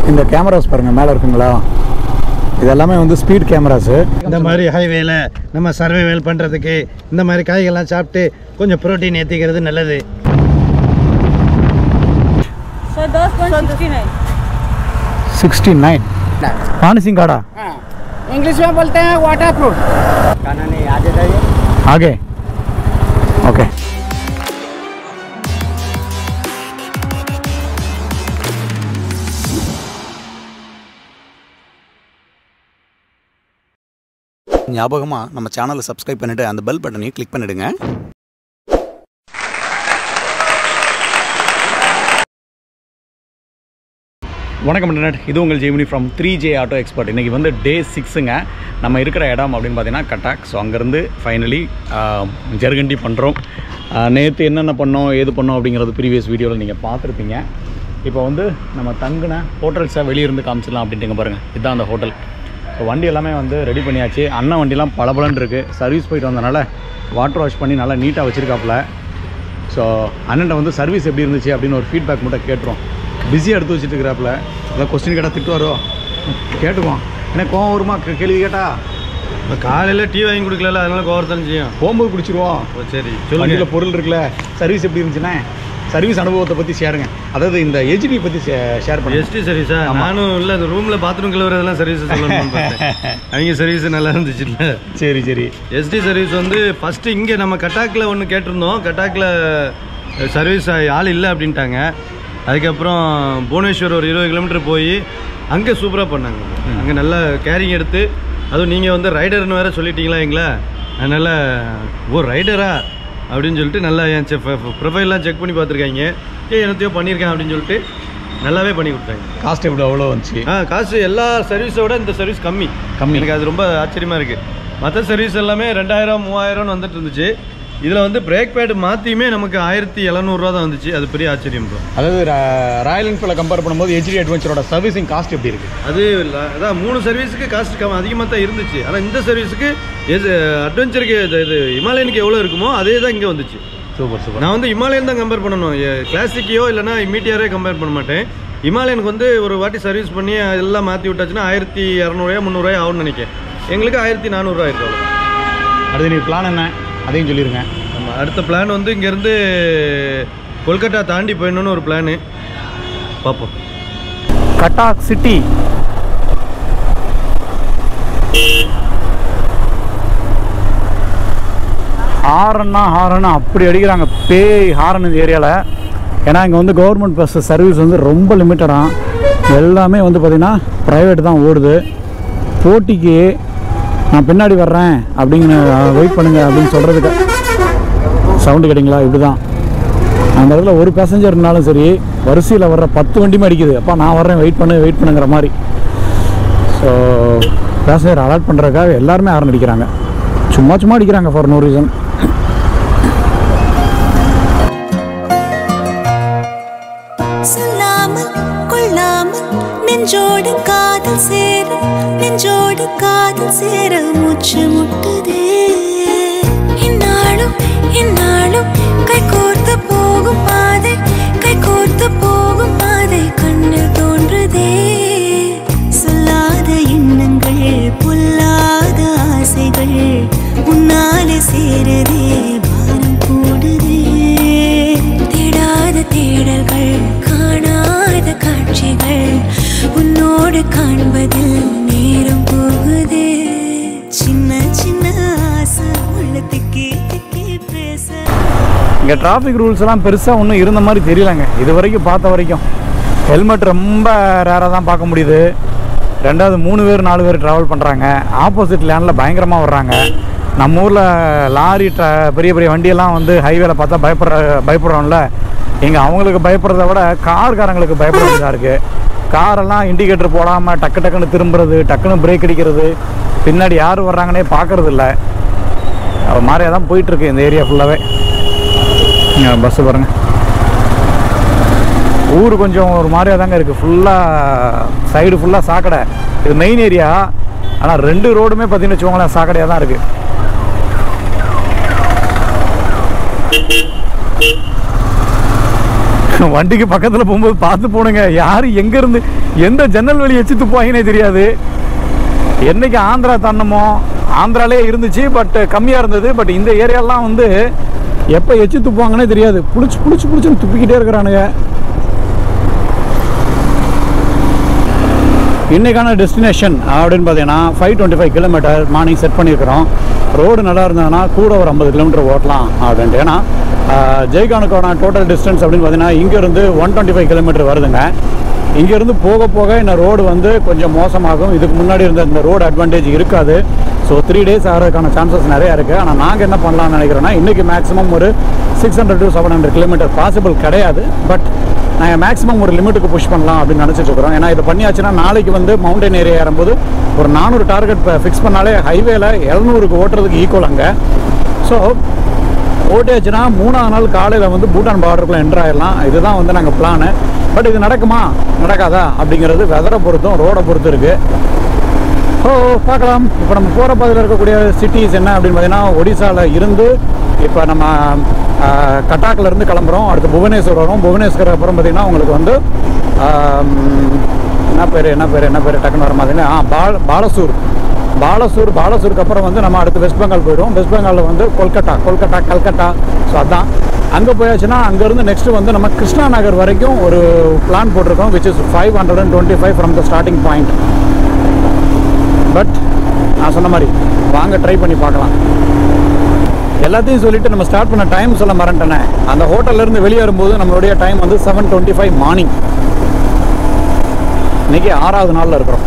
இந்த கேமராஸ் பாருங்கள் மேலே இருக்குங்களா இது எல்லாமே வந்து ஸ்பீட் கேமராஸு இந்த மாதிரி ஹைவேல நம்ம சர்வைவல் பண்ணுறதுக்கு இந்த மாதிரி காய்கள்லாம் சாப்பிட்டு கொஞ்சம் புரோட்டீன் ஏற்றிக்கிறது நல்லது So those one sixty nine. Sixty nine மானசிங் காடா इंग्लिश में बोलते हैं वाटर फ्रूट खाना नहीं आगे जाइए ஆகே ஓகே ஞாபகமாக நம்ம சேனலை சப்ஸ்கிரைப் பண்ணிவிட்டு அந்த பெல் பட்டனையும் கிளிக் பண்ணிவிடுங்க வணக்கம் இன்டர்நெட் இது உங்கள் Gemini from three J auto expert இன்றைக்கி வந்து டே சிக்ஸுங்க நம்ம இருக்கிற இடம் அப்படின்னு பார்த்தீங்கன்னா கட்டாக் ஸோ அங்கேருந்து ஃபைனலி ஜெர்கண்டி பண்ணுறோம் நேற்று என்னென்ன பண்ணோம் ஏது பண்ணோம் அப்படிங்கிறது ப்ரீவியஸ் வீடியோவில் நீங்கள் பார்த்துருப்பீங்க இப்போ வந்து நம்ம தங்கின ஹோட்டல்ஸை வெளியிருந்து காமிச்சிடலாம் அப்படின்ட்டுங்க பாருங்கள் இதுதான் அந்த ஹோட்டல் ஸோ வண்டி எல்லாமே வந்து ரெடி பண்ணியாச்சு அண்ணன் வண்டிலாம் பளபளன்னு இருக்குது சர்வீஸ் போயிட்டு வந்தனால வாட்டர் வாஷ் பண்ணி நல்லா நீட்டாக வச்சுருக்காப்புல ஸோ அண்ணன்ட்ட வந்து சர்வீஸ் எப்படி இருந்துச்சு அப்படின்னு ஒரு ஃபீட்பேக் மட்டும் கேட்டுரும் பிஸியாக எடுத்து வச்சுட்டு இருக்கிறாப்புல அதான் கொஸ்டின் கேட்டால் திட்டுவாரோ கேட்டுக்குவோம் என்ன கோவம் வருமா கே- கேள்வி கேட்டா காலையில் டீ வாங்கி கொடுக்கல அதனால கோவர்த்தனம் செய்யும் போகும்போது குடிச்சிருவோம் ஓ, சரி வண்டியில் சொல்லுங்க பொருள் இருக்குல்ல சர்வீஸ் எப்படி இருந்துச்சுன்னா சர்வீஸ் அனுபவத்தை பற்றி ஷேருங்க அதாவது இந்த ஹெச்டி பற்றி ஷேர் பண்ணுங்க எஸ்டி சர்வீஸா நானும் இல்லை இந்த ரூமில் பாத்ரூம் கழுவுறதெல்லாம் சர்வீஸ் சொல்லணும்னு பார்த்தேன் அவங்க சர்வீஸ் நல்லா இருந்துச்சு இல்லை சரி சரி எஸ்டி சர்வீஸ் வந்து ஃபஸ்ட்டு இங்கே நம்ம கட்டாக்கில் ஒன்று கேட்டிருந்தோம் கட்டாக்கில் சர்வீஸ் ஆள் இல்லை அப்படின்ட்டாங்க அதுக்கப்புறம் புவனேஸ்வர் ஒரு இருபது கிலோமீட்டர் போய் அங்கே சூப்பராக பண்ணாங்க அங்கே நல்லா கேரிங் எடுத்து அதுவும் நீங்கள் வந்து ரைடர்னு வேற சொல்லிட்டீங்களா எங்களை அதனால் ஓ ரைடரா அப்படின்னு சொல்லிட்டு நல்லா என் ப்ரொஃபைல்லாம் செக் பண்ணி பார்த்துருக்காங்க ஏ என்னத்தையோ பண்ணியிருக்கேன் அப்படின்னு சொல்லிட்டு நல்லாவே பண்ணி கொடுத்தாங்க காஸ்ட் எப்படி அவ்வளோ வந்துச்சு ஆ காசு எல்லா சர்வீஸோட இந்த சர்வீஸ் கம்மி கம்மி. எனக்கு அது ரொம்ப ஆச்சரியமா இருக்கு மற்ற சர்வீஸ் எல்லாமே ரெண்டாயிரம் மூவாயிரம்னு வந்துட்டு இருந்துச்சு இதில் வந்து பிரேக் பேடு மாற்றியுமே நமக்கு ஆயிரத்தி எழுநூறுவா தான் வந்துச்சு அது பெரிய ஆச்சரியம் ப்ரோ அதாவது ரா- ராயல் என்ஃபீல்டை கம்பேர் பண்ணும்போது ஹெச்டி அட்வென்ச்சரோட சர்வீசிங் காஸ்ட் எப்படி இருக்குது அது ல- அதான் மூணு சர்வீஸுக்கு காஸ்ட் கம் அதிகமாக தான் இருந்துச்சு ஆனால் இந்த சர்வீஸுக்கு எது அட்வென்ச்சருக்கு இது- இது இமாலயனுக்கு எவ்வளோ இருக்குமோ அதே தான் இங்கே வந்துச்சு சூப்பர் சூப்பர் நான் வந்து இமாலயன் தான் கம்பேர் பண்ணணும் கிளாசிக்கையோ இல்லைனா மீட்டியாரே கம்பேர் பண்ண மாட்டேன் இமாலயனுக்கு வந்து ஒரு வாட்டி சர்வீஸ் பண்ணி எல்லாம் மாற்றி விட்டாச்சுன்னா ஆயிரத்தி இரநூறுவா முந்நூறுவாய் ஆகும்னு நினைக்கிறேன் எங்களுக்கு ஆயிரத்தி நானூறுரூவா இருக்கு அவ்வளோ அடுத்து நீ பிளான் என்ன அதையும் சொல்லிடுங்க ஆமாம் அடுத்த பிளான் வந்து இங்கேருந்து கொல்கட்டா தாண்டி போயிடணும்னு ஒரு பிளானு பார்ப்போம் கட்டாக் சிட்டி ஹாரன்னா ஹாரன்னா அப்படி அடிக்கிறாங்க பேய் ஹாரன் இந்த ஏரியாவில் ஏன்னா இங்கே வந்து கவர்மெண்ட் பஸ் சர்வீஸ் வந்து ரொம்ப லிமிட்டடாக எல்லாமே வந்து பார்த்திங்கன்னா ப்ரைவேட் தான் ஓடுது போட்டிக்கு நான் பின்னாடி வர்றேன் அப்படிங்கிற வெயிட் பண்ணுங்க அப்படின்னு சொல்கிறதுக்கு சவுண்டு கேட்டிங்களா இப்படி தான் அந்த இடத்துல ஒரு பேசஞ்சர் இருந்தாலும் சரி வரிசையில் வர்ற பத்து வண்டியுமே அடிக்குது அப்பா நான் வர்றேன் வெயிட் பண்ணு வெயிட் பண்ணுங்கிற மாதிரி ஸோ பேசஞ்சர் அலாட் பண்ணுறதுக்காக எல்லாருமே ஹாரன் அடிக்கிறாங்க சும்மா சும்மா அடிக்கிறாங்க ஃபார் நோ ரீசன் சொல்லாமல் கொள்ளாமல் நெஞ்சோடு காதல் சேர நெஞ்சோடு காதல் சேர மூச்சு முட்டுதே இந்நாளும் இந்நாளும் கை கோர்த்து போகும் பாதை கை கோர்த்து போகும் பாதை கண்ணில் தோன்றுதே சொல்லாத எண்ணங்கள் பொல்லாத ஆசைகள் உன்னாலே சேரதே பாரம் கூடுதே தேடாத தேடல்கள் காணாத காட்சிகள் உன்னோடு காண்பதில் நேரம் போகுதே சின்ன சின்ன ஆசை உள்ளத்துக்கே திக்கே பேச இங்கே டிராஃபிக் ரூல்ஸ் எல்லாம் பெருசாக ஒன்றும் இருந்த மாதிரி தெரியலங்க இது வரைக்கும் பார்த்த வரைக்கும் ஹெல்மெட் ரொம்ப ரேராக தான் பார்க்க முடியுது ரெண்டாவது மூணு பேர் நாலு பேர் ட்ராவல் பண்ணுறாங்க ஆப்போசிட் லேனில் பயங்கரமாக வர்றாங்க நம்ம ஊரில் லாரி ட்ர பெரிய பெரிய வண்டியெல்லாம் வந்து ஹைவேல பார்த்தா பயப்படுற பயப்படுறோம்ல இங்கே அவங்களுக்கு பயப்படுறத விட கார்காரங்களுக்கு பயப்பட வேண்டியதாக இருக்குது காரெல்லாம் இண்டிகேட்டர் போடாமல் டக்கு டக்குன்னு திரும்புறது டக்குன்னு பிரேக் அடிக்கிறது பின்னாடி யார் வர்றாங்கன்னே பார்க்கறது இல்லை அது மாதிரியாக தான் போயிட்டுருக்கு இந்த ஏரியா ஃபுல்லாகவே பஸ்ஸு பாருங்கள் ஊர் கொஞ்சம் ஒரு மாதிரியாக தாங்க இருக்குது ஃபுல்லாக சைடு ஃபுல்லாக சாக்கடை இது மெயின் ஏரியா ஆனால் ரெண்டு ரோடுமே பார்த்தீங்கன்னு வச்சுக்கோங்களேன் சாக்கடையாக தான் இருக்குது வண்டிக்கு பக்கத்தில் போகும்போது பார்த்து போனுங்க யார் எங்கேருந்து எந்த ஜன்னல் வழி எச்சு துப்பாங்கன்னே தெரியாது என்னைக்கு ஆந்திரா தன்னமோ ஆந்திராலே இருந்துச்சு பட் கம்மியாக இருந்தது பட் இந்த ஏரியாலாம் வந்து எப்போ எச்சு துப்புவாங்கன்னே தெரியாது புடிச்சு புடிச்சு புடிச்சுன்னு துப்பிக்கிட்டே இருக்கிறானுங்க இன்றைக்கான டெஸ்டினேஷன் அப்படின்னு பார்த்தீங்கன்னா five twenty five kilometre morning set பண்ணியிருக்கிறோம் ரோடு நல்லா இருந்ததுன்னா கூட ஒரு ஐம்பது கிலோமீட்டர் ஓட்டலாம் அப்படின்ட்டு ஏன்னா ஆஹ், ஜெய்கானுக்கான டோட்டல் டிஸ்டன்ஸ் அப்படின்னு பார்த்தீங்கன்னா இங்கேருந்து ஒன் டுவெண்ட்டி ஃபைவ் கிலோமீட்டர் வருதுங்க இங்கேருந்து போக போக இந்த ரோடு வந்து கொஞ்சம் மோசமாகும் இதுக்கு முன்னாடி இருந்த இந்த ரோடு அட்வான்டேஜ் இருக்காது ஸோ த்ரீ டேஸ் ஆகிறதுக்கான சான்சஸ் நிறையா இருக்குது ஆனால் நாங்கள் என்ன பண்ணலாம்னு நினைக்கிறோன்னா இன்றைக்கி மேக்ஸிமம் ஒரு six hundred to seven hundred kilometre possible கிடையாது பட் நாங்கள் மேக்ஸிமம் ஒரு லிமிட்டுக்கு புஷ் பண்ணலாம் அப்படின்னு நினச்சிட்டு இருக்கிறோம் ஏன்னா இதை பண்ணியாச்சுன்னா நாளைக்கு வந்து மவுண்டன் ஏரியா ஏறும்போது ஒரு நானூறு டார்கெட் ஃபிக்ஸ் பண்ணாலே ஹைவேல எழுநூறுக்கு ஓட்டுறதுக்கு ஈக்குவல் அங்கே ஸோ ஓட்டியாச்சுன்னா மூணாவது நாள் காலையில் வந்து பூட்டான் பார்டருக்குள்ள என்ட்ரு ஆயிடலாம் இதுதான் வந்து நாங்கள் பிளானு பட் இது நடக்குமா நடக்காதா அப்படிங்கிறது வெதரை பொறுத்தும் ரோடை பொறுத்து இருக்குது ஓ பார்க்கலாம் இப்போ நம்ம போகிற பாதையில் இருக்கக்கூடிய சிட்டிஸ் என்ன அப்படின்னு பார்த்தீங்கன்னா ஒடிசாவில் இருந்து இப்போ நம்ம ஆஹ், கட்டாக்ல இருந்து கிளம்புறோம் அடுத்து புவனேஸ்வர் வரும் புவனேஸ்வர் அப்புறம் பார்த்தீங்கன்னா உங்களுக்கு வந்து ஆம், என்ன பேர் என்ன பேர் என்ன பேர் டக்குன்னு வர மாதிரி ஆ பால் பாலசூர் பாலசூர் பாலசூருக்கு அப்புறம் வந்து நம்ம அடுத்து வெஸ்ட் பெங்கால் போயிடுவோம் வெஸ்ட் பெங்காலில் வந்து கொல்கட்டா கொல்கட்டா கல்கட்டா ஸோ அதான் அங்கே போயாச்சுன்னா அங்கேருந்து நெக்ஸ்ட் வந்து நம்ம கிருஷ்ணா நகர் வரைக்கும் ஒரு பிளான் போட்டிருக்கோம் which is five hundred and twenty five from the starting point but நான் சொன்ன மாதிரி வாங்க ட்ரை பண்ணி பார்க்கலாம் எல்லாத்தையும் சொல்லிட்டு நம்ம ஸ்டார்ட் பண்ண டைம் சொல்ல மறந்துட்டேனே அந்த ஹோட்டல்ல இருந்து வெளியேறும்போது நம்மளுடைய டைம் வந்து செவன் டுவெண்ட்டி ஃபைவ் மார்னிங் இன்னைக்கு ஆறாவது நாளில் இருக்கிறோம்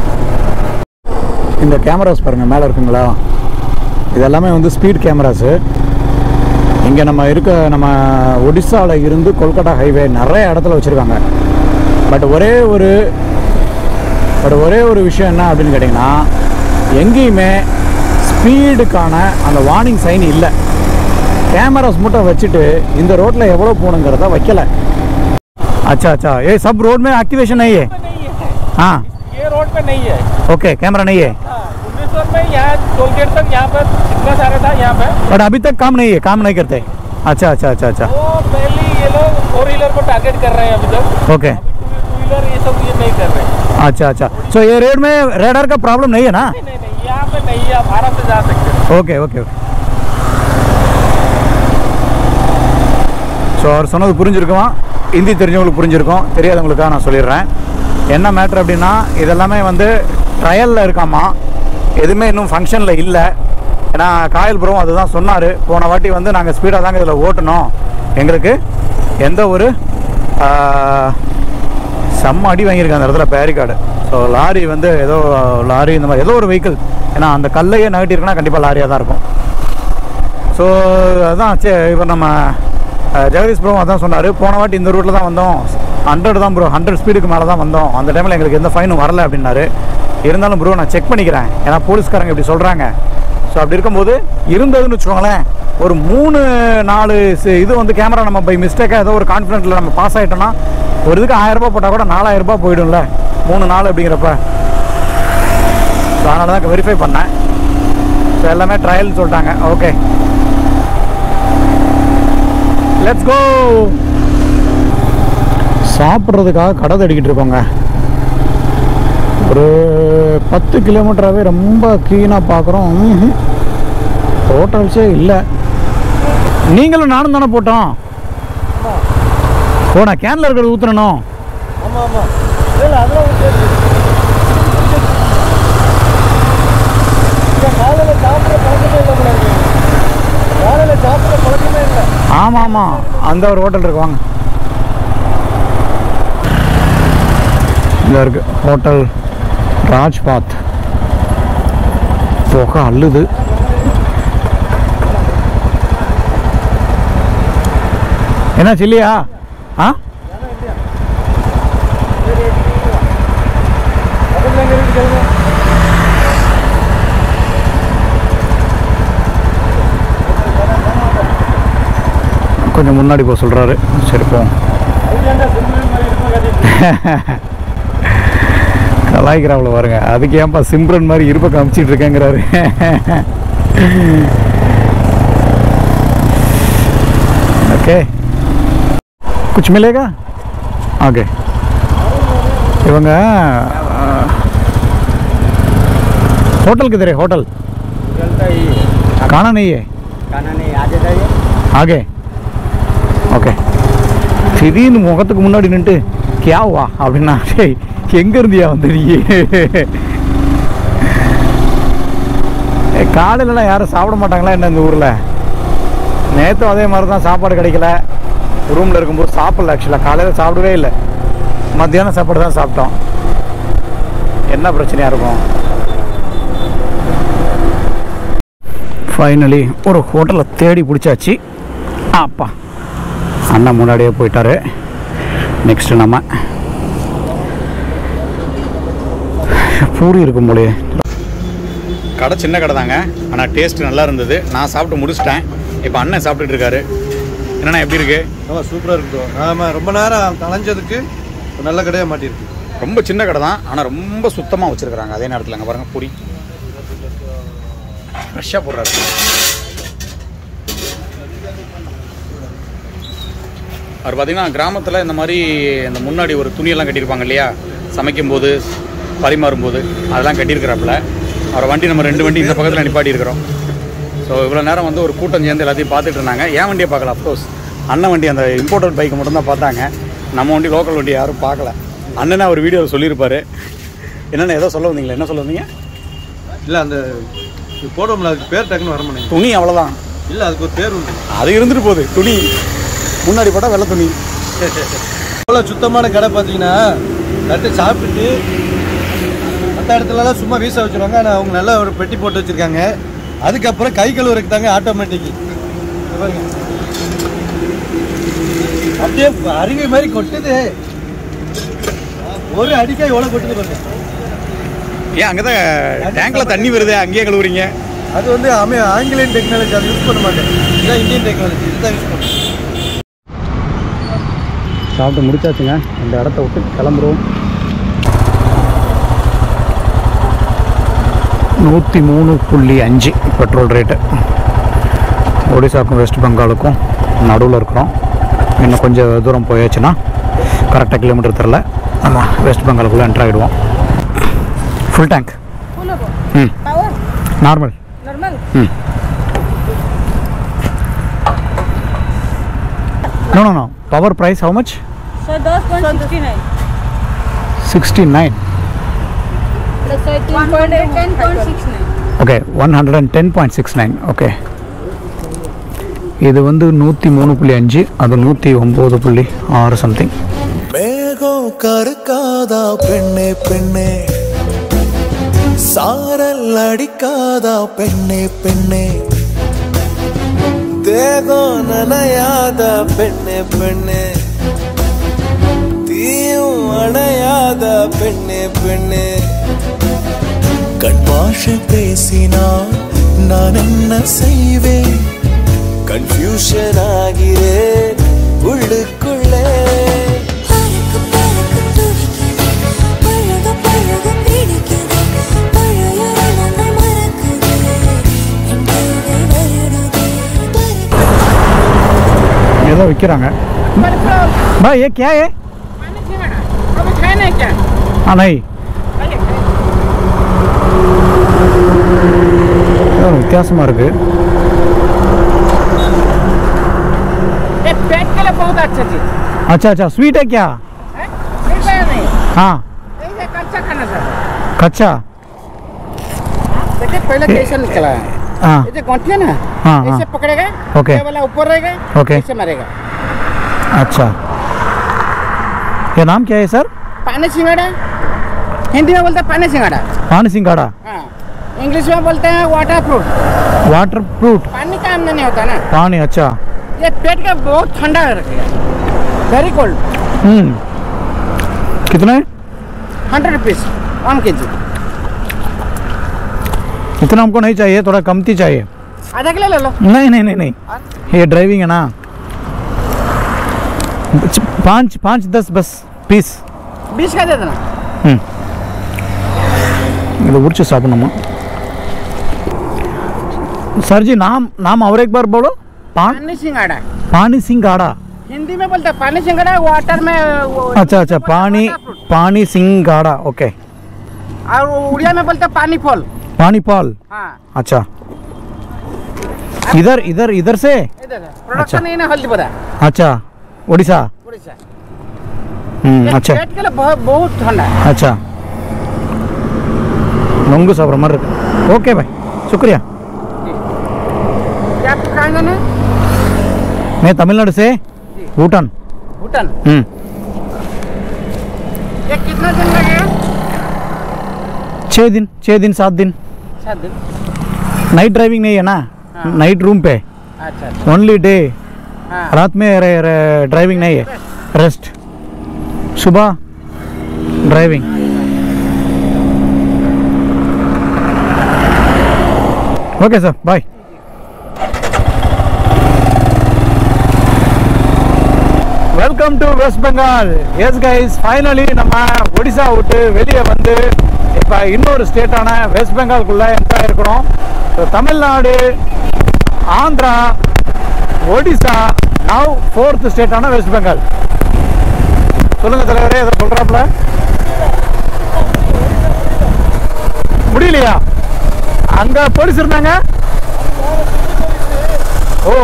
இந்த கேமராஸ் பாருங்கள் மேலே இருக்குங்களா இது எல்லாமே வந்து ஸ்பீட் கேமராஸு இங்கே நம்ம இருக்க நம்ம ஒடிசாவில் இருந்து கொல்கட்டா ஹைவே நிறைய இடத்துல வச்சுருக்காங்க பட் ஒரே ஒரு பட் ஒரே ஒரு விஷயம் என்ன அப்படின்னு கேட்டிங்கன்னா எங்கேயுமே ஸ்பீடுக்கான அந்த வார்னிங் சைன் இல்லை கேமராஸ் மட்டும் வச்சுட்டு இந்த ரோட்டில் எவ்வளோ போகணுங்கிறத வைக்கல अच्छा अच्छा ये सब रोड में एक्टिवेशन नहीं है हाँ ये रोड पे नहीं है ओके कैमरा नहीं है भुवनेश्वर में यहाँ टोल गेट तक यहाँ पर इतना सारा था यहाँ पे बट अभी तक काम नहीं है काम नहीं करते अच्छा अच्छा अच्छा अच्छा वो पहले ये लोग फोर व्हीलर को टारगेट कर रहे हैं अभी तक ओके अभी टू व्हीलर ये सब ये नहीं कर रहे हैं अच्छा अच्छा सो ये रेड में रेडर का प्रॉब्लम नहीं है ना नहीं नहीं नहीं यहाँ पे नहीं है आप आराम से जा सकते हैं ஓகே ஓகே ஓகே ஸோ அவர் சொன்னது புரிஞ்சிருக்குமா ஹிந்தி தெரிஞ்சவங்களுக்கு புரிஞ்சிருக்கும் தெரியாதவங்களுக்காக நான் சொல்லிடுறேன் என்ன மேட்ரு அப்படின்னா இதெல்லாமே வந்து ட்ரையலில் இருக்காமா எதுவுமே இன்னும் ஃபங்க்ஷனில் இல்லை ஏன்னா காயல்புரம் அதுதான் சொன்னார் போன வாட்டி வந்து நாங்கள் ஸ்பீடாக தாங்க இதில் ஓட்டணும் எங்களுக்கு எந்த ஒரு ஆஹ், செம்ம அடி வாங்கியிருக்கேன் அந்த இடத்துல பேரிகார்டு ஸோ லாரி வந்து ஏதோ லாரி இந்த மாதிரி ஏதோ ஒரு வெஹிக்கிள் ஏன்னா அந்த கல்லையே நகட்டிருக்குன்னா கண்டிப்பாக லாரியாக தான் இருக்கும் ஸோ அதான் சே இப்போ நம்ம அஹ், ஜெகதீஷ் ப்ரோ அதான் சொன்னார் போன வாட்டி இந்த ரூட்டில் தான் வந்தோம் ஹண்ட்ரட் தான் ப்ரோ ஹண்ட்ரட் ஸ்பீடுக்கு மேலே தான் வந்தோம் அந்த டைமில் எங்களுக்கு எந்த ஃபைனும் வரல அப்படின்னாரு இருந்தாலும் ப்ரோ நான் செக் பண்ணிக்கிறேன் ஏன்னா போலீஸ்காரங்க இப்படி சொல்கிறாங்க ஸோ அப்படி இருக்கும்போது இருந்ததுன்னு வச்சுக்கோங்களேன் ஒரு மூணு நாலு சி- இது வந்து கேமரா நம்ம பை மிஸ்டேக்காக ஏதோ ஒரு கான்ஃபிடென்ட்டில் நம்ம பாஸ் ஆகிட்டோம்னா ஒரு இதுக்கு ஆயிரம் ரூபாய் போட்டால் கூட நாலாயிரம் ரூபாய் போயிடும்ல மூணு நாள் அப்படிங்கிறப்ப ஸோ அதனால தான் வெரிஃபை பண்ணேன் ஸோ எல்லாமே ட்ரையல்னு சொல்லிட்டாங்க ஓகே லெட்ஸ் கோ சாப்பிட்றதுக்காக கடை தேடிக்கிட்டு இருக்கோங்க ஒரு பத்து கிலோமீட்டராகவே ரொம்ப க்ளீனாக பார்க்குறோம் ஹோட்டல்ஸே இல்லை நீங்களும் நானும் தானே போட்டோம் ஓ நான் கேனில் இருக்கிறது ஊற்றுறணும் ஆமா ஆமா இல்லை அதெல்லாம் ஓகே காலையில் சாப்பிட்ற பழக்கமே இல்லை உங்களுக்கு காலையில் சாப்பிட்ற பழக்கமே இல்லை ஆமாம் ஆமாம் அந்த ஒரு ஹோட்டல் இருக்கு வாங்க இந்த இருக்கு ஹோட்டல் ராஜ்பாத் புகை அள்ளுது என்ன சில்லியா ஆ பக்கத்தில் எங்கே இருக்கு சொல்லுங்க கொஞ்சம் முன்னாடி போக சொல்கிறாரு சரி போவோம் அதுலேண்டா சிம்பிள் மாதிரி இருக்கும் கட்டிட்டு கலாய்க்கிறாவில் பாருங்க அதுக்கு ஏன்பா சிம்ரன் மாதிரி இருப்ப காமிச்சிட்டு இருக்கேங்கிறாரு ஓகே कुछ मिलेगा ओके இவங்க होटल किधर है होटल चलता ही है खाना नहीं है खाना नहीं आगे जाइए ஆகே ஓகே திடீர்னு முகத்துக்கு முன்னாடி நின்ட்டு கியாவா அப்படின்னா டேய் எங்க இருந்தியா வந்து நீ ஏய், காலையிலலாம் யாரும் சாப்பிட மாட்டாங்களா என்ன இந்த ஊரில் நேற்றும் அதே மாதிரி தான் சாப்பாடு கிடைக்கல ரூமில் இருக்கும்போது சாப்பிடல ஆக்சுவலாக காலையில் சாப்பிடவே இல்லை மத்தியானம் சாப்பாடு தான் சாப்பிட்டோம் என்ன பிரச்சனையாக இருக்கும் ஃபைனலி ஒரு ஹோட்டலை தேடி பிடிச்சாச்சு அப்பா அண்ணன் முன்னாடியே போயிட்டாரு நெக்ஸ்ட்டு நம்ம பூரி இருக்கும் போலயே கடை சின்ன கடை தாங்க ஆனால் டேஸ்ட் நல்லா இருந்தது நான் சாப்பிட்டு முடிச்சிட்டேன் இப்போ அண்ணன் சாப்பிட்டுட்டு இருக்காரு என்னண்ணா எப்படி இருக்கு ஆமாம் சூப்பராக இருக்கும் ஆமாம் ரொம்ப நேரம் களைஞ்சதுக்கு ஒரு நல்ல கடையாக மாட்டியிருக்கு ரொம்ப சின்ன கடை தான் ஆனால் ரொம்ப சுத்தமாக வச்சுருக்குறாங்க அதே நேரத்தில் அங்கே பாருங்கள் பூரி ஃப்ரெஷ்ஷாக போடுறாரு அவர் பார்த்தீங்கன்னா கிராமத்தில் இந்த மாதிரி இந்த முன்னாடி ஒரு துணியெல்லாம் கட்டியிருப்பாங்க இல்லையா சமைக்கும் போது பரிமாறும் போது அதெல்லாம் கட்டியிருக்கிறாப்புல அவரை வண்டி நம்ம ரெண்டு வண்டி இந்த பக்கத்தில் நிப்பாட்டி இருக்கிறோம் ஸோ இவ்வளோ நேரம் வந்து ஒரு கூட்டம் சேர்ந்து எல்லாத்தையும் பார்த்துட்டு இருந்தாங்க ஏன் வண்டியை பார்க்கல அஃப்கோர்ஸ் அண்ணன் வண்டி அந்த இம்போர்ட்டட் பைக்கை மட்டும்தான் பார்த்தாங்க நம்ம வண்டி லோக்கல் வண்டி யாரும் பார்க்கல அண்ணனை ஒரு வீடியோவில் சொல்லியிருப்பாரு என்னென்ன ஏதோ சொல்ல வந்தீங்களா என்ன சொல்ல வந்தீங்க இல்லை அந்த போடுவோம்ல அதுக்கு பேர் டக்குன்னு வர மாட்டேங்குது துணி அவ்வளோதான் இல்லை அதுக்கு ஒரு பேர் உண்டு அது இருந்துட்டு போகுது துணி முன்னாடி போட்டால் வெள்ளை துணி எவ்வளோ சுத்தமான கடை பார்த்தீங்கன்னா கட்டு சாப்பிட்டுட்டு மற்ற இடத்துலலாம் சும்மா வீச வச்சுருவாங்க ஆனால் அவங்க நல்லா ஒரு பெட்டி போட்டு வச்சுருக்காங்க அதுக்கப்புறம் கை கழுவுறதுக்கு தாங்க ஆட்டோமேட்டிக் பாருங்க அப்படியே அருகே மாதிரி கொட்டுது ஒரு அடிக்காய் எவ்வளோ கொட்டுது பாருங்க ஏன் அங்கே தான் டேங்கில் தண்ணி வருது அங்கேயே கழுவுறீங்க அது வந்து அமே ஆங்கிலேயன் டெக்னாலஜி அதை யூஸ் பண்ண மாட்டேன் இதான் இந்தியன் டெக்னாலஜி இதுதான் யூஸ் பண்ணுறேன் சாப்பிட்டு முடிச்சாச்சுங்க இந்த இடத்த விட்டு கிளம்புறோம் நூற்றி மூணு புள்ளி அஞ்சு பெட்ரோல் ரேட்டு ஒடிசாக்கும் வெஸ்ட் பெங்காலுக்கும் நடுவில் இருக்கிறோம் இன்னும் கொஞ்சம் தூரம் போயாச்சுன்னா கரெக்டாக கிலோமீட்டர் தெரில நம்ம வெஸ்ட் பெங்காலுக்குள்ளே என்ட்ரு ஆகிடுவோம் full tank Full of hmm power, normal normal. Hmm no no no power price how much So those one sixty nine. Sixty nine That's one hundred ten point six nine. Okay one hundred and ten point six nine okay இது வந்து நூற்றி மூணு புள்ளி அஞ்சு அது நூற்றி ஒம்பது புள்ளி ஆறு சம்திங் மேகம் கருக்காதா பெண்ணே பெண்ணே சாரல் அடிக்காதா பெண்ணே பெண்ணே தேகம் நனையாதா பெண்ணே பெண்ணே தீயும் அணையாதா பெண்ணே பெண்ணே கண் பாஷை பேசினால் நான் என்ன செய்வேன் கன்ஃபியூஷன் ஆகிறேன் உள்ளுக்குள்ளே பறக்க பறக்க துடிக்குது பழக பழக பிடிக்குது பழைய எண்ணங்கள் மறக்குது என் கைகள் வருடுது பறக்க ஏதோ விற்கிறாங்க பாய் ஏ கே ஏ हाँ नहीं ஏதோ வித்தியாசமாக இருக்கு पेट के लिए बहुत अच्छा चीज अच्छा अच्छा स्वीट है क्या है नहीं हाँ ये कच्चा खाना सर कच्चा देखिए पहले कैसे निकला है हाँ ये जो गोंठी है ना हाँ, हाँ। ऐसे पकड़ेगा ओके। ये वाला ऊपर रहेगा ओके। ऐसे मारेगा अच्छा ये नाम क्या है सर पानी सिंगाड़ा हिंदी में बोलते हैं पानी सिंगाड़ा पानी सिंगाड़ा हाँ इंग्लिश में बोलते हैं वाटर फ्रूट वाटर फ्रूट पानी का अंदर नहीं होता ना पानी अच्छा ये पेट का बहुत ठंडा रखेगा वेरी कोल्ड हम्म कितने हंड्रेड रुपीज़ वन के जी इतना हमको नहीं चाहिए थोड़ा कमती चाहिए आधा किलो ले लो नहीं नहीं नहीं नहीं ये ड्राइविंग है ना पाँच पाँच दस बस पीस बीस का दे देना ம் இதை உரிச்சு சாப்பிடணுமா सर जी नाम नाम और एक बार बोलो पान पानी सिंगाड़ा पानी सिंगाड़ा हिंदी में बोलते हैं पानी सिंगड़ा वाटर में वो- अच्छा अच्छा पानी पानी सिंगाड़ा ओके और वो उड़िया में बोलते हैं पानी फल पानी पाल हाँ अच्छा इधर इधर इधर से इधर है प्रोडक्शन नहीं ना हल्दी पड़ा अच्छा उड़ीसा उड़ीसा हम्म, ये अच्छा पेट के लिए बहुत बहुत ठंडा है अच्छा नोंगू சாப்பிட்ற மாதிரி இருக்கு ஓகே பாய் शुक्रिया क्या आपको कहाँ जाना है मैं तमिलनाडु से भूटान भूटान हम्म ये कितना दिन लगेगा छः दिन छः दिन सात दिन सात दिन नाइट ड्राइविंग नहीं है ना हाँ। नाइट रूम पे अच्छा अच्छा ओनली डे हाँ रात में ड्राइविंग नहीं है रेस्ट सुबह driving okay sir bye welcome to West Bengal yes guys finally நம்ம ஒடிசா விட்டு வெளியே வந்து இப்போ இன்னொரு ஸ்டேட்டான வெஸ்ட் பெங்கால்குள்ளே என்ட்ரு ஆயிருக்கிறோம் So, Tamil Nadu Andhra Odisha now fourth ஸ்டேட்டான வெஸ்ட் பெங்கால் சொல்லுங்க தலைவரே எதை சொல்றாப்புல முடியலையா அங்க போலீஸ் இருந்தாங்க ஓ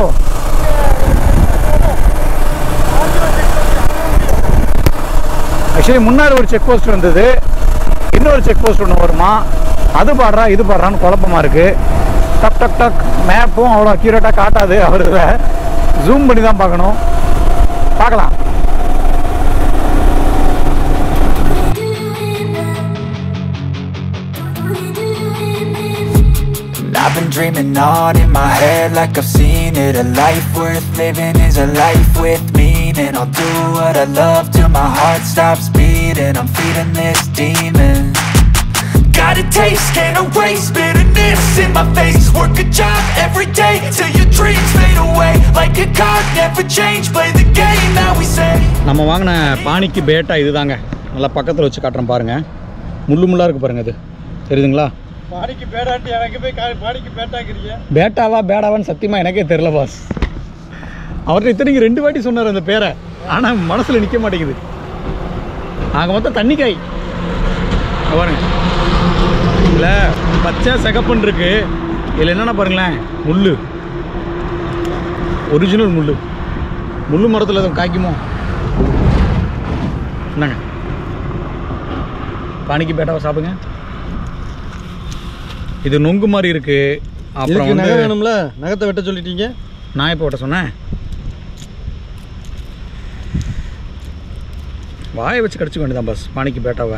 ஆக்சுவலி முன்னாடி ஒரு செக் போஸ்ட் இருந்தது இன்னொரு செக் போஸ்ட் ஒன்று வருமா அது பாடுறா இது பாடுறான்னு குழப்பமா இருக்கு டக் டக் டக் மேப்பும் அவ்வளோ அக்யூரேட்டாக காட்டாது அவர் ஜூம் பண்ணி தான் பார்க்கணும் பார்க்கலாம் I've been dreaming on in my head like I've seen it A life worth living is a life with meaning I'll do what I love till my heart stops beating I'm feeding this demon Got a taste, can't erase bitterness in my face Work a job every day till your dreams fade away Like a card, never change, play the game that we say நம்ம வாங்கின பானிக்கு பேட்டா இதுதாங்க நல்லா பக்கத்தில் வச்சு காட்டுறேன் பாருங்க முள்ளு முள்ளா இருக்கு பாருங்க இது தெரியுதுங்களா பாடிக்கு பேடாட்டி எனக்கு போய் பாடிக்கு பேட்டாக்கிறீங்க பேட்டாவா பேடாவான்னு சத்தியமாக எனக்கே தெரில பாஸ் அவர்கிட்ட இத்தனைக்கு ரெண்டு வாட்டி சொன்னார் அந்த பேரை ஆனால் மனசில் நிற்க மாட்டேங்குது நாங்கள் மொத்தம் தண்ணி காய் இங்க பாருங்க இல்லை பச்சை சிகப்புன்னு இருக்கு இதில் என்னென்ன பாருங்களேன் முள் ஒரிஜினல் முள் முள்ளு மரத்தில் எதுவும் காய்க்குமோ என்னங்க பானிக்கு பேட்டாவை சாப்பிடுங்க இது நொங்கு மாதிரி இருக்கு அப்புறம் இதுக்கு நகை வந்து வேணும்ல நகத்தை வெட்ட சொல்லிட்டீங்க நான் இப்போ விட்ட சொன்னேன் வாயை வச்சு கடிச்சுக்க வேண்டியதான் பஸ் பானிக்கு பேட்டாவை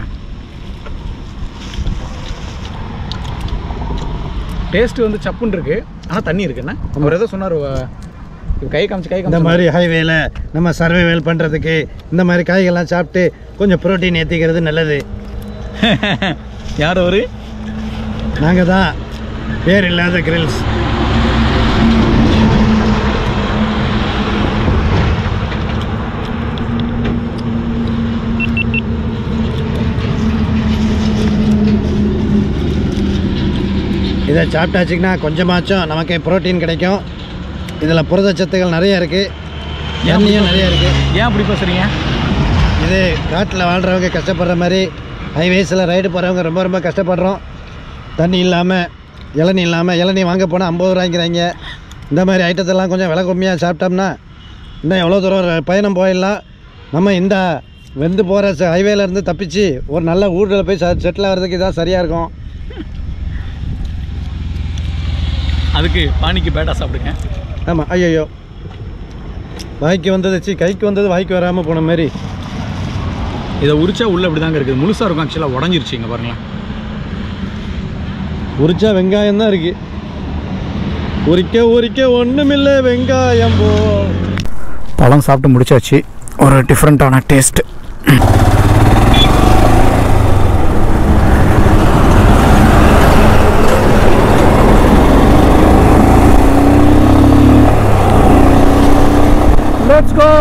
டேஸ்ட் வந்து சப்புன்னு இருக்கு ஆனால் தண்ணி இருக்குண்ணே அவர் ஏதோ சொன்னார் கை காமிச்சு கை இந்த காமிச்சு மாதிரி ஹைவேல நம்ம சர்வைவல் பண்ணுறதுக்கு இந்த மாதிரி காய்கள்லாம் சாப்பிட்டு கொஞ்சம் புரோட்டீன் ஏற்றிக்கிறது நல்லது யார் அவரு நாங்கள் தான் பேர் இல்லாத கிரில்ஸ் இதை சாப்பிட்டாச்சுங்கன்னா கொஞ்சமாச்சும் நமக்கு புரோட்டீன் கிடைக்கும் இதில் புரதச்சத்துகள் நிறைய இருக்குது தண்ணியும் நிறைய இருக்குது ஏன் அப்படி பேசுறீங்க இது காட்டில் வாழ்கிறவங்க கஷ்டப்படுற மாதிரி ஹைவேஸில் ரைடு போகிறவங்க ரொம்ப ரொம்ப கஷ்டப்படுறோம் தண்ணி இல்லாமல் இளநீ இல்லாமல் இளநீ வாங்க போனால் ஐம்பது ரூபாய்ங்கிறாங்க இந்த மாதிரி ஐட்டத்தெல்லாம் கொஞ்சம் விலை கம்மியாக சாப்பிட்டோம்னா இன்னும் எவ்வளோ தூரம் ர- பயணம் போயிடலாம் நம்ம இந்த வெந்து போகிற ஹைவேல இருந்து தப்பிச்சு ஒரு நல்ல ஊரில் போய் செட்டில் ஆகிறதுக்கு இதான் சரியாக இருக்கும் அதுக்கு பானிக்கு பேட்டா சாப்பிடுங்க ஆமாம் ஐயோ வாய்க்கு வந்தது சி கைக்கு வந்தது வாய்க்கு வராமல் போன மாதிரி இதை உரிச்சா உள்ள இப்படி தாங்க இருக்குது முழுசாக இருக்கும் ஆக்சுவலாக உடஞ்சிருச்சு இங்கே பாருங்களேன் உரிச்சா வெங்காயம் தான் இருக்கு உரிக்க உரிக்க ஒண்ணுமில்ல வெங்காயம் போ பழம் சாப்பிட்டு முடிச்சாச்சு ஒரு டிஃப்ரெண்ட்டான taste let's go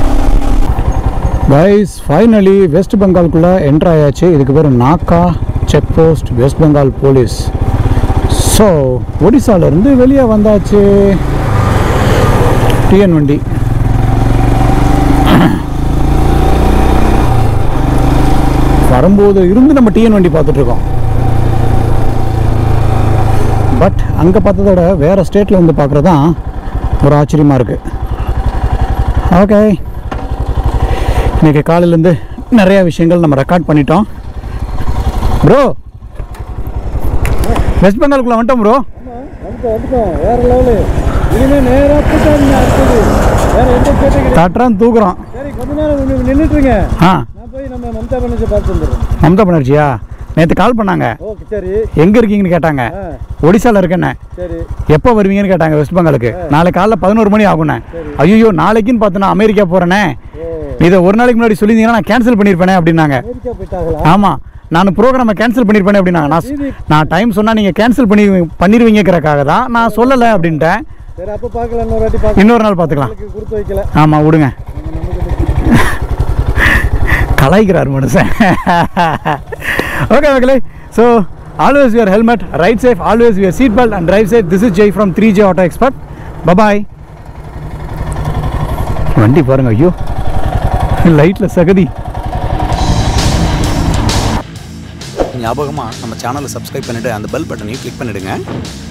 guys finally West பெங்கால்குள்ளே என்ட்ரு ஆயாச்சு இதுக்கு பேர் naka check post West Bengal police so ஒடிசாலேருந்து வெளியே வந்தாச்சு டிஎன் வண்டி வரும்போது இருந்து நம்ம டிஎன் வண்டி பார்த்துட்ருக்கோம் பட் அங்கே பார்த்ததோட வேறு ஸ்டேட்டில் வந்து பார்க்குறது தான் ஒரு ஆச்சரியமாக இருக்குது ஓகே இன்றைக்கி காலையிலேருந்து நிறைய விஷயங்கள் நம்ம ரெக்கார்ட் பண்ணிட்டோம் ப்ரோ வெஸ்ட் பெங்காலுக்குள்ளே வந்துட்டோம் ப்ரோ வந்துட்டோம் வந்துட்டோம் வேற லெவலு இனிமேல் நேராக கூட்டாங்க அடுத்தது வேற எந்த ஸ்டேட்டும் கிடையாது தட்டுறான் தூக்குறோம் சரி கொஞ்ச நேரம் நின்றுட்டுருங்க ஆ நான் போய் நம்ம மம்தா பானர்ஜி பார்த்து வந்துடுறேன் மம்தா பானர்ஜியா நேற்று கால் பண்ணாங்க ஓகே சரி எங்கே இருக்கீங்கன்னு கேட்டாங்க ஆ ஒடிசாவில் இருக்கேண்ணே சரி எப்போ வருவீங்கன்னு கேட்டாங்க வெஸ்ட் பெங்காலுக்கு நாளைக்கு காலைல பதினோரு மணி ஆகுண்ணே ஐயோ நாளைக்குன்னு பார்த்தோன்னா அமெரிக்கா போகிறேனே இதை ஒரு நாளைக்கு முன்னாடி சொல்லியிருந்தீங்கன்னா நான் கேன்சல் பண்ணியிருப்பேனே அப்படின்னாங்க அமெரிக்கா போயிட்டாங்களா ஆமாம் நான் ப்ரோக்ராமை கேன்சல் பண்ணியிருப்பேனே அப்படின்னாங்க நான் சொ- நான் டைம் சொன்னால் நீங்கள் கேன்சல் பண்ணி பண்ணிடுவீங்கிறக்காக தான் நான் சொல்லலை அப்படின்ட்டேன் சரி அப்போ பார்க்கலாம் இன்னொரு வாட்டி பார்க்கலாம் இன்னொரு நாள் பார்த்துக்கலாம் நாளைக்கு கொடுத்து வைக்கல ஆமாம் விடுங்க கலாய்க்கிறார் மனுஷன் ஓகே மக்களே so always your helmet ride safe always your seat belt and drive safe this is Jai from three J auto expert bye bye வண்டி பாருங்க ஐயோ லைட்டில் சகதி ஞாபகமாக நம்ம சேனலை சப்ஸ்கிரைப் பண்ணிவிட்டு அந்த பெல் பட்டனையும் கிளிக் பண்ணிவிடுங்க